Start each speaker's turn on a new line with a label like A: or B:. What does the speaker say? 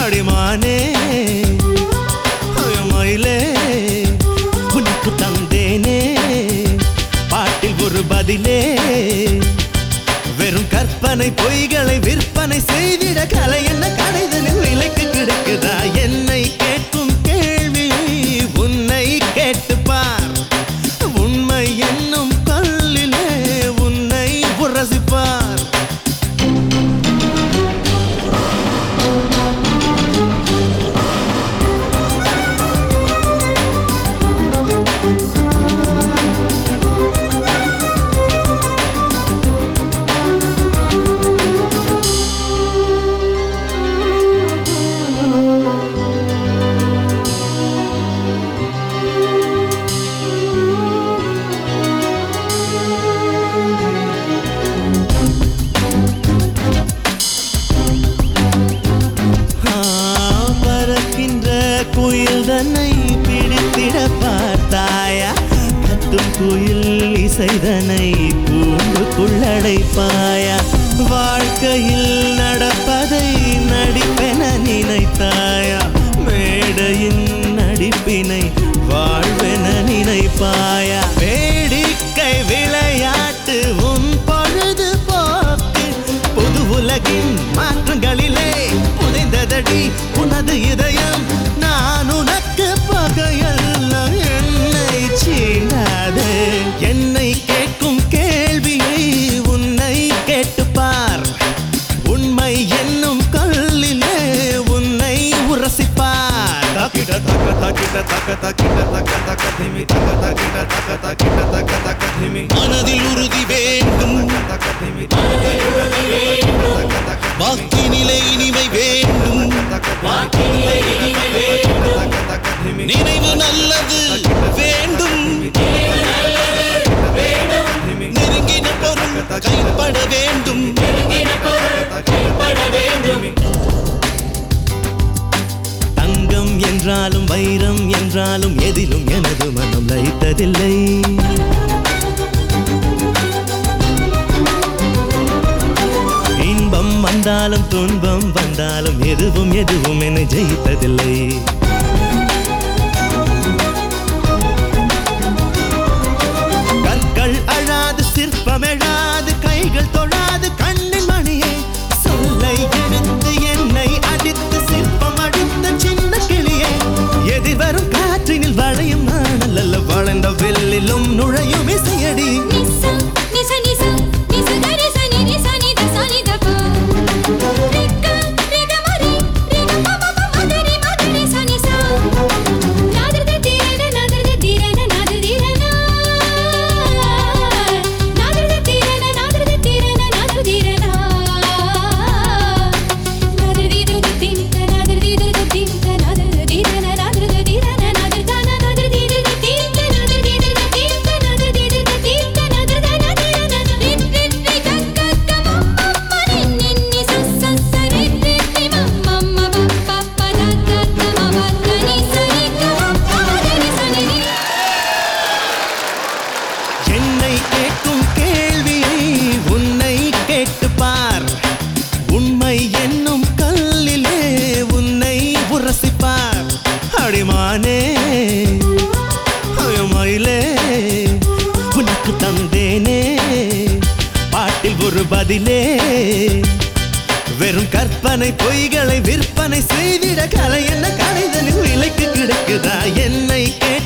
A: அடிமானே மயிலே உனக்கு தந்தேனே பாட்டில் ஒரு பதிலே வெறும் கற்பனை பொய்களை விற்பனை செய்திட கலை என்ன கலைதனில் விலைக்கு கிடக்குதா என்னை கேட்கும் கேள்வி உன்னை கேட்டுப்பார் உண்மை என்னும் கல்லிலே உன்னை உரசிப்பார் ஆ, பறக்கின்ற குயில் தன்னை பிடித்திட பார்த்தாயா கத்தும் குயில் இசைதனை கூண்டுக்குள்ளடைப்பாயா வாழ்க்கையில் நடப்பதை நடிப்பென நினைத்தாயா மேடையின் நடிப்பினை வாழ்வென நினைப்பாயா வேடிக்கை விளையாட்டு உன் பொழுது போக்கு புது உலகின் மாற்றங்களிலே புதைந்ததடி உனது இதயம் நான் உனக்கு பகையல்ல என்னை சீண்டாதே என்னை கேட்கும் கேள்வியை உன்னை கேட்டுப்பார் உண்மை என்னும் கல்லிலே உன்னை உரசிப்பார்
B: தக்கிட தக்க தக்கிட தக்க தக்கிட தக்க தக்க திமி தக்க தக்கிட தக்க தக்கிட தக்க தக்க திமி
A: மனதில் உறுதி வேண்டும்
B: தக்க திமி தக்க தக்க
A: வாக்கி நிலை இனிமை வேண்டும்
B: தக்க தக்க திமி
A: நினைவு நல்லது வேண்டும் நெருங்கின பொருள் கைப்பட வேண்டும் தங்கம் என்றாலும் வைரம் என்றாலும் எதிலும் எனது மனம் லயித்ததில்லை இன்பம் வந்தாலும் துன்பம் வந்தாலும் எதுவும் எதுவும் என்னை ஜெயித்ததில்லை கற்கள் அழாது சிற்பம் எழாது கைகள் தொழாது கண்ணின் மணியே சொல்லை எடுத்து என்னை அடித்து சிற்பம் அடித்த சின்ன கிளியே எதிர்வரும் காற்றினில் வளையும் நாணல் அல்ல வளர்ந்த வெள்ளிலும் நுழையும் இசையடி
C: நிசா நிச நிச நிச கரி ச நி நிச நி த ச நி த ப ரிக்க ரிக மரி ரிக ப ப ப மதரி மதரி ச நி ச நாதர் த தீரன நாதர் த தீரன நாதர் தீரன நாதர் த தீரன நாதர் த தீரன நாதர் தீரன நாதர் தீர த தீர நாதர் தீர த தீர நாதர் த தீரன நாதர் த தீரன நாதர் தான நாதர் தீர த தீர நாதர் தீர த தீர நாதர் தீர த தீர நாதர் தான தீர ரின் ரின் ரி க க க ம ம ரின் ரின் நி ச ச ச ரின் ரின் ரி ம ம ம ப ப ப த த த ம ப த நி ச ரி க ம ப த நி ச நி ரி
A: என்னை கேட்கும் கேள்வியை உன்னை கேட்டுப்பார் உண்மை என்னும் கல்லிலே உன்னை உரசிப்பார் அடிமானே மயிலே உனக்கு தந்தேனே பாட்டில் ஒரு பதிலே வெறும் கற்பனை பொய்களை விற்பனை செய்திட கலை என்ன கலைதனில் விலைக்கு கிடக்குதா என்னை கேட்டு